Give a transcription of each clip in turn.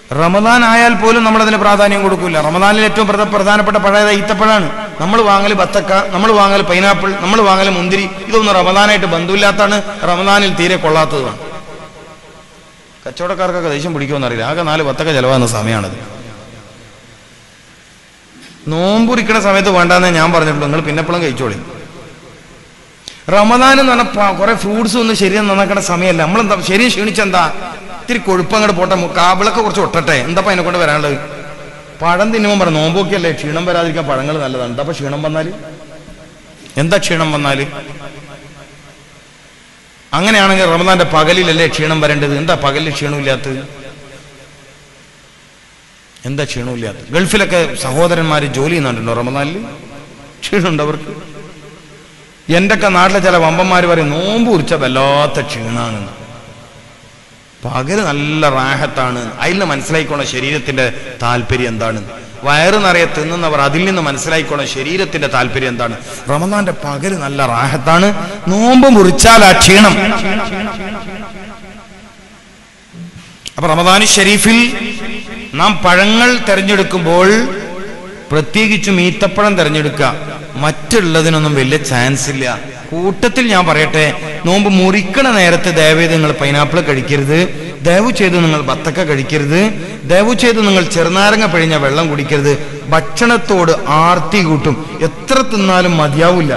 റമദാൻ ആയാൽ പോലും നമ്മൾ അതിന് പ്രാധാന്യം കൊടുക്കില്ല റമദാനിൽ ഏറ്റവും പ്രധ- പ്രധാനപ്പെട്ട പഴയത് ഈത്തപ്പഴാണ് നമ്മൾ വാങ്ങൽ ബത്തക്ക നമ്മൾ വാങ്ങൽ പൈനാപ്പിൾ നമ്മൾ വാങ്ങൽ മുന്തിരി ഇതൊന്നും റമദാനായിട്ട് ബന്ധമില്ലാത്താണ് റമദാനിൽ തീരെ കൊള്ളാത്തതുമാണ് കച്ചവടക്കാർക്കൊക്കെ ദേഷ്യം പിടിക്കുമെന്ന് അറിയില്ല ആകെ നാല് ബത്തക്ക ചെലവാകുന്ന സമയമാണത് നോമ്പുരിക്കണ സമയത്ത് വേണ്ടാന്നേ ഞാൻ പറഞ്ഞിട്ടുള്ളൂ നിങ്ങൾ പിന്നെപ്പോഴും കഴിച്ചോളി റമദാൻ എന്ന് പറഞ്ഞാൽ കുറെ ഫ്രൂട്ട്സ് ഒന്നും ശരീരം നന്നാക്കേണ്ട സമയമല്ല നമ്മളെന്താ ശരീരം ക്ഷീണിച്ചെന്താ ഇത്തിരി കൊഴുപ്പ് അങ്ങോട്ട് പോട്ടെ മു- കാബിളൊക്കെ കുറച്ച് ഒട്ടട്ടെ എന്താ അതിനെ കൊണ്ട് വരാനുള്ളത് പഴം തിന്നുമ്പോൾ പറഞ്ഞു നോമ്പൊക്കെയല്ലേ ക്ഷീണം വരാതിരിക്കാൻ പഴങ്ങൾ നല്ലതാണ് എന്താ അപ്പൊ ക്ഷീണം വന്നാല് എന്താ ക്ഷീണം വന്നാല് അങ്ങനെയാണെങ്കിൽ റമദാന്റെ പകലിലല്ലേ ക്ഷീണം വരേണ്ടത് എന്താ പകലിൽ ക്ഷീണമില്ലാത്തത് എന്താ ക്ഷീണമില്ലാത്തത് ഗൾഫിലൊക്കെ സഹോദരന്മാർ ജോലി ചെയ്യുന്നുണ്ടോ റമദാനിൽ ക്ഷീണമുണ്ട് അവർക്ക് എന്റെയൊക്കെ നാട്ടിലെ ചില വമ്പന്മാർ പറയും നോമ്പ് കുറിച്ച വല്ലാത്ത ക്ഷീണാണെന്ന് പകല് നല്ല റാഹത്താണ് അതിൽ നിന്ന് മനസ്സിലായിക്കോണം ശരീരത്തിന്റെ താല്പര്യം എന്താണ് വയറ് നിറയെ തിന്നുന്നവർ അതിൽ നിന്ന് മനസ്സിലായിക്കോണം ശരീരത്തിന്റെ താല്പര്യം എന്താണ് റമദാന്റെ പകല് നല്ല റാഹത്താണ് നോമ്പ് മുറിച്ചാൽ ആ ക്ഷീണം അപ്പൊ റമദാനി ഷരീഫിൽ നാം പഴങ്ങൾ തെരഞ്ഞെടുക്കുമ്പോൾ പ്രത്യേകിച്ചും ഈത്തപ്പഴം തെരഞ്ഞെടുക്കുക മറ്റുള്ളതിനൊന്നും വലിയ ചാൻസ് ഇല്ല കൂട്ടത്തിൽ ഞാൻ പറയട്ടെ നോമ്പ് മുറിക്കണ നേരത്തെ ദയവേത് നിങ്ങൾ പൈനാപ്പിൾ കഴിക്കരുത് ദയവ് ചെയ്ത് നിങ്ങൾ ബത്തക്ക കഴിക്കരുത് ദയവ് ചെയ്ത് നിങ്ങൾ ചെറുനാരങ്ങ പിഴിഞ്ഞ വെള്ളം കുടിക്കരുത് ഭക്ഷണത്തോട് ആർത്തി കൂട്ടും എത്ര തിന്നാലും മതിയാവില്ല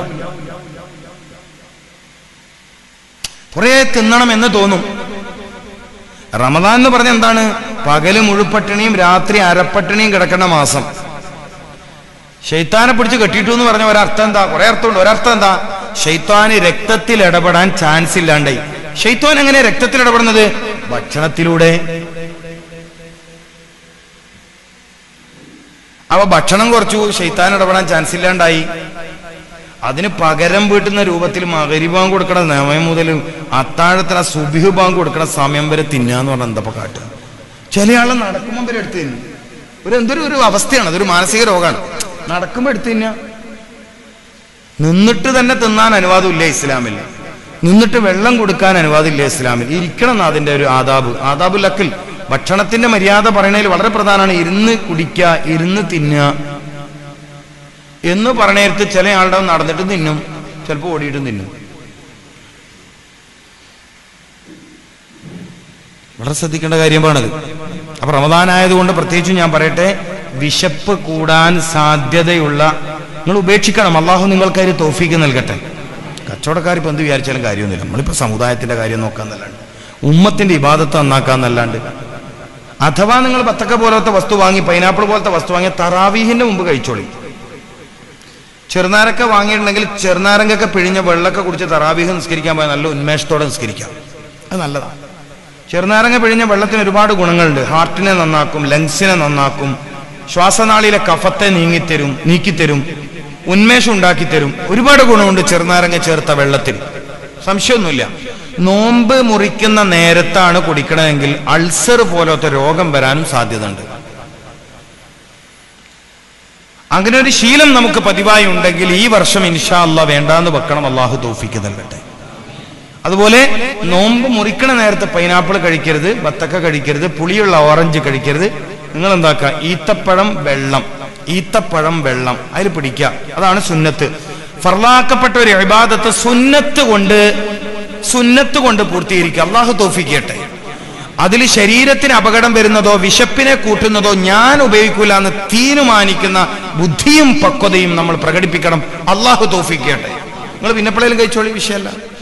കുറെ തിന്നണം എന്ന് തോന്നും റമദാൻ എന്ന് പറഞ്ഞ എന്താണ് പകല് മുഴുപ്പട്ടിണിയും രാത്രി അരപ്പട്ടിണിയും കിടക്കേണ്ട മാസം ഷെയ്ത്താനെ പിടിച്ച് കെട്ടിയിട്ടു എന്ന് പറഞ്ഞ ഒരർത്ഥം എന്താ കുറെ അർത്ഥമുണ്ട് ഒരർത്ഥം എന്താ ഷെയ്ത്താന് രക്തത്തിൽ ഇടപെടാൻ ചാൻസ് ഇല്ലാണ്ടായി ഷെയ്ത്താൻ എങ്ങനെ രക്തത്തിൽ ഇടപെടുന്നത് ഭക്ഷണത്തിലൂടെ അവ ഭക്ഷണം കുറച്ചു ഷെയ്ത്താൻ ഇടപെടാൻ ചാൻസ് ഇല്ലാണ്ടായി അതിന് പകരം വീട്ടുന്ന രൂപത്തിൽ മകരി ബാങ്ക് കൊടുക്കണ സമയം മുതൽ അത്താഴത്തിന് ആ സുബിഹ് ബാങ്ക് കൊടുക്കണ സമയം വരെ തിന്നാന്ന് പറഞ്ഞാൽ എന്താ കാട്ടുക ചില ആള് നടക്കുമ്പോൾ വരെ എടുത്ത് തിന്നും ഒരു എന്തൊരു ഒരു അവസ്ഥയാണ് അതൊരു മാനസിക രോഗമാണ് നടക്കുമ്പോൾ എടുത്ത് തിന്നാ നിന്നിട്ട് തന്നെ തിന്നാൻ അനുവാദമില്ല ഇസ്ലാമിൽ നിന്നിട്ട് വെള്ളം കൊടുക്കാൻ അനുവാദമില്ല ഇസ്ലാമിൽ ഇരിക്കണം എന്ന് അതിന്റെ ഒരു ആദാബ് ആദാബുൽ അക്കിൽ ഭക്ഷണത്തിന്റെ മര്യാദ പറയണതിൽ വളരെ പ്രധാനമാണ് ഇരുന്ന് കുടിക്കുക ഇരുന്ന് തിന്നുക എന്ന് പറഞ്ഞേരത്ത് ചില ആളുടെ നടന്നിട്ട് തിന്നും ചിലപ്പോൾ ഓടിയിട്ടും തിന്നും വളരെ ശ്രദ്ധിക്കേണ്ട കാര്യമാണത് അപ്പൊ റമദാനായതുകൊണ്ട് പ്രത്യേകിച്ചും ഞാൻ പറയട്ടെ വിശപ്പ് കൂടാൻ സാധ്യതയുള്ള നിങ്ങൾ ഉപേക്ഷിക്കണം അള്ളാഹു നിങ്ങൾക്ക് അതിന് തോഫീക്ക് നൽകട്ടെ കച്ചവടക്കാർ ഇപ്പൊ എന്ത് വിചാരിച്ചാലും കാര്യമൊന്നുമില്ല നമ്മളിപ്പോ സമുദായത്തിന്റെ കാര്യം നോക്കാന്നല്ലാണ്ട് ഉമ്മത്തിന്റെ ഇബാദത്ത് നന്നാക്കാന്നല്ലാണ്ട് അഥവാ നിങ്ങൾ ബത്തക്ക പോലത്തെ വസ്തു വാങ്ങി പൈനാപ്പിൾ പോലത്തെ വസ്തു വാങ്ങി തറാവീഹിന്റെ മുമ്പ് കഴിച്ചോളി ചെറുനാരക്ക വാങ്ങിയിട്ടുണ്ടെങ്കിൽ ചെറുനാരങ്ങൊക്കെ പിഴിഞ്ഞ വെള്ളമൊക്കെ കുടിച്ച് തറാവീഹ് നിസ്കരിക്കാൻ പോയാൽ നല്ല ഉന്മേഷത്തോടെ നിസ്കരിക്കാം അത് നല്ലതാണ് ചെറുനാരങ്ങ പിഴിഞ്ഞ വെള്ളത്തിന് ഒരുപാട് ഗുണങ്ങളുണ്ട് ഹാർട്ടിനെ നന്നാക്കും ലങ്സിനെ നന്നാക്കും ശ്വാസനാളിയിലെ കഫത്തെ നീങ്ങിത്തരും നീക്കിത്തരും ഉന്മേഷം ഉണ്ടാക്കിത്തരും ഒരുപാട് ഗുണമുണ്ട് ചെറുനാരങ്ങ ചേർത്ത വെള്ളത്തിൽ സംശയമൊന്നുമില്ല നോമ്പ് മുറിക്കുന്ന നേരത്താണ് കുടിക്കണമെങ്കിൽ അൾസർ പോലത്തെ രോഗം വരാനും സാധ്യതയുണ്ട് അങ്ങനെ ഒരു ശീലം നമുക്ക് പതിവായി ഉണ്ടെങ്കിൽ ഈ വർഷം ഇൻഷാ അല്ല വേണ്ടാന്ന് വെക്കണം അള്ളാഹു തോഫിക്ക് നൽകട്ടെ അതുപോലെ നോമ്പ് മുറിക്കണ നേരത്തെ പൈനാപ്പിൾ കഴിക്കരുത് ബത്തക്ക കഴിക്കരുത് പുളിയുള്ള ഓറഞ്ച് കഴിക്കരുത് നിങ്ങൾ എന്താക്കുക ഈത്തപ്പഴം വെള്ളം ഈത്തപ്പഴം വെള്ളം അതിൽ പിടിക്കുക അതാണ് സുന്നത്ത് ഫർലാക്കപ്പെട്ട ഒരു ഇബാദത്ത് സുന്നത്ത് കൊണ്ട് സുന്നത്ത് കൊണ്ട് പൂർത്തീകരിക്കുക അള്ളാഹു തോഫിക്കട്ടെ അതിൽ ശരീരത്തിന് അപകടം വരുന്നതോ വിശപ്പിനെ കൂട്ടുന്നതോ ഞാൻ ഉപയോഗിക്കൂല എന്ന് തീരുമാനിക്കുന്ന ബുദ്ധിയും പക്വതയും നമ്മൾ പ്രകടിപ്പിക്കണം അള്ളാഹു തോഫിക്കട്ടെ നിങ്ങൾ പിന്നെപ്പോഴേലും കഴിച്ചോളി വിഷയമല്ല